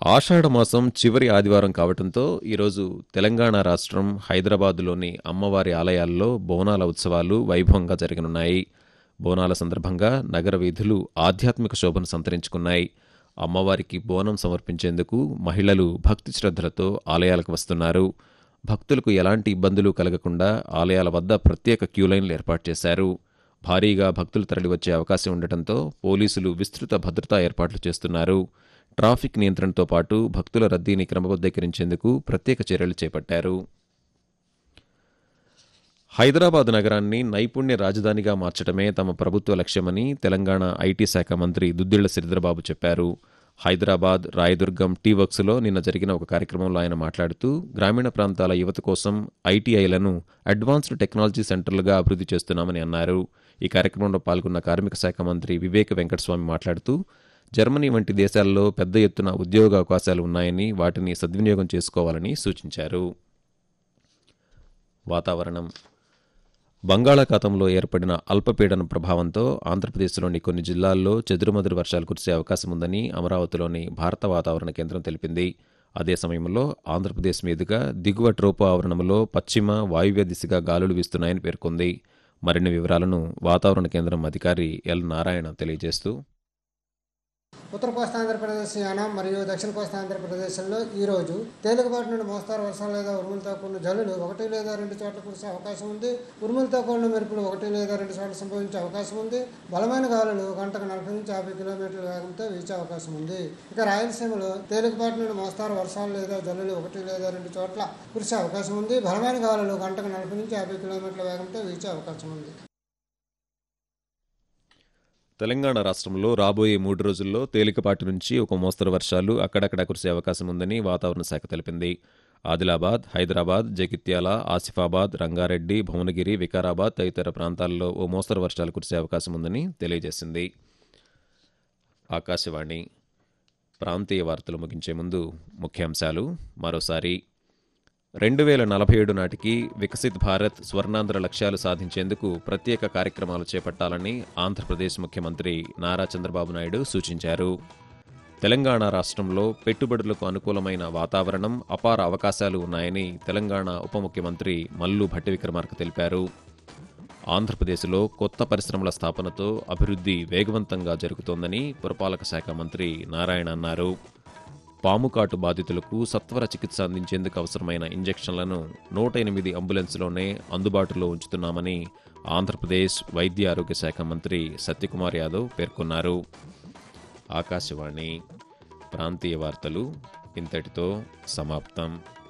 ఆషాఢ మాసం చివరి ఆదివారం కావటంతో ఈరోజు తెలంగాణ రాష్ట్రం హైదరాబాదులోని అమ్మవారి ఆలయాల్లో బోనాల ఉత్సవాలు వైభవంగా జరగనున్నాయి బోనాల సందర్భంగా నగర వీధులు ఆధ్యాత్మిక శోభను సంతరించుకున్నాయి అమ్మవారికి బోనం సమర్పించేందుకు మహిళలు భక్తి శ్రద్ధలతో ఆలయాలకు వస్తున్నారు భక్తులకు ఎలాంటి ఇబ్బందులు కలగకుండా ఆలయాల వద్ద ప్రత్యేక క్యూలైన్లు ఏర్పాటు చేశారు భారీగా భక్తులు తరలివచ్చే అవకాశం ఉండటంతో పోలీసులు విస్తృత భద్రతా ఏర్పాట్లు చేస్తున్నారు ట్రాఫిక్ నియంత్రణతో పాటు భక్తుల రద్దీని క్రమబద్ధీకరించేందుకు ప్రత్యేక చర్యలు చేపట్టారు హైదరాబాద్ నగరాన్ని నైపుణ్య రాజధానిగా మార్చడమే తమ ప్రభుత్వ లక్ష్యమని తెలంగాణ ఐటీ శాఖ మంత్రి దుద్దిళ్ల శ్రీధరబాబు చెప్పారు హైదరాబాద్ రాయదుర్గం టీ వర్క్స్లో నిన్న జరిగిన ఒక కార్యక్రమంలో ఆయన మాట్లాడుతూ గ్రామీణ ప్రాంతాల యువత కోసం ఐటీఐలను అడ్వాన్స్డ్ టెక్నాలజీ సెంటర్లుగా అభివృద్ధి చేస్తున్నామని అన్నారు ఈ కార్యక్రమంలో పాల్గొన్న కార్మిక శాఖ మంత్రి వివేక్ వెంకటస్వామి మాట్లాడుతూ జర్మనీ వంటి దేశాల్లో పెద్ద ఎత్తున ఉద్యోగ అవకాశాలు ఉన్నాయని వాటిని సద్వినియోగం చేసుకోవాలని సూచించారు వాతావరణం బంగాళాఖాతంలో ఏర్పడిన అల్పపీడన ప్రభావంతో ఆంధ్రప్రదేశ్లోని కొన్ని జిల్లాల్లో చెదురుమదురు వర్షాలు కురిసే అవకాశం ఉందని అమరావతిలోని భారత వాతావరణ కేంద్రం తెలిపింది అదే సమయంలో ఆంధ్రప్రదేశ్ మీదుగా దిగువ ట్రోపో ఆవరణంలో పశ్చిమ వాయువ్య దిశగా గాలులు వీస్తున్నాయని పేర్కొంది మరిన్ని వివరాలను వాతావరణ కేంద్రం అధికారి ఎల్ నారాయణ తెలియజేస్తూ ఉత్తర కోస్తా ఆంధ్రప్రదేశ్ యానం మరియు దక్షిణ కోస్తా ఆంధ్రప్రదేశ్లో ఈ రోజు తేలికపాటి నుండి మోస్తారు వర్షాలు లేదా ఉరుములతో కూడిన జల్లులు ఒకటి లేదా రెండు చోట్ల కురిసే అవకాశం ఉంది ఉరుములతో కూడిన మెరుపులు ఒకటి లేదా రెండు చోట్ల సంభవించే అవకాశం ఉంది బలమైన గాలులు గంటకు నలభై నుంచి యాభై కిలోమీటర్ల వేగంతో వీచే అవకాశం ఉంది ఇక రాయలసీమలో తేలికపాటి నుండి మోస్తారు వర్షాలు లేదా జల్లులు ఒకటి లేదా రెండు చోట్ల కురిసే అవకాశం ఉంది బలమైన గాలులు గంటకు నలభై నుంచి యాభై కిలోమీటర్ల వేగంతో వీచే అవకాశం ఉంది తెలంగాణ రాష్ట్రంలో రాబోయే మూడు రోజుల్లో తేలికపాటి నుంచి ఒక మోస్తరు వర్షాలు అక్కడక్కడ కురిసే అవకాశం ఉందని వాతావరణ శాఖ తెలిపింది ఆదిలాబాద్ హైదరాబాద్ జగిత్యాల ఆసిఫాబాద్ రంగారెడ్డి భువనగిరి వికారాబాద్ తదితర ప్రాంతాల్లో ఓ మోస్తరు వర్షాలు కురిసే అవకాశం ఉందని తెలియజేసింది ఆకాశవాణి ప్రాంతీయ వార్తలు ముగించే ముందు ముఖ్యాంశాలు మరోసారి రెండు వేల నలభై ఏడు నాటికి వికసిత్ భారత్ స్వర్ణాంధ్ర లక్ష్యాలు సాధించేందుకు ప్రత్యేక కార్యక్రమాలు చేపట్టాలని ఆంధ్రప్రదేశ్ ముఖ్యమంత్రి నారా చంద్రబాబు నాయుడు సూచించారు తెలంగాణ రాష్ట్రంలో పెట్టుబడులకు అనుకూలమైన వాతావరణం అపార అవకాశాలు ఉన్నాయని తెలంగాణ ఉప ముఖ్యమంత్రి మల్లు భట్టి విక్రమార్క తెలిపారు ఆంధ్రప్రదేశ్లో కొత్త పరిశ్రమల స్థాపనతో అభివృద్ధి వేగవంతంగా జరుగుతోందని పురపాలక శాఖ మంత్రి నారాయణ అన్నారు పాముకాటు బాధితులకు సత్వర చికిత్స అందించేందుకు అవసరమైన ఇంజెక్షన్లను నూట ఎనిమిది అంబులెన్స్లోనే అందుబాటులో ఉంచుతున్నామని ఆంధ్రప్రదేశ్ వైద్య ఆరోగ్య శాఖ మంత్రి సత్యకుమార్ యాదవ్ పేర్కొన్నారు ఆకాశవాణి ప్రాంతీయ వార్తలు ఇంతటితో సమాప్తం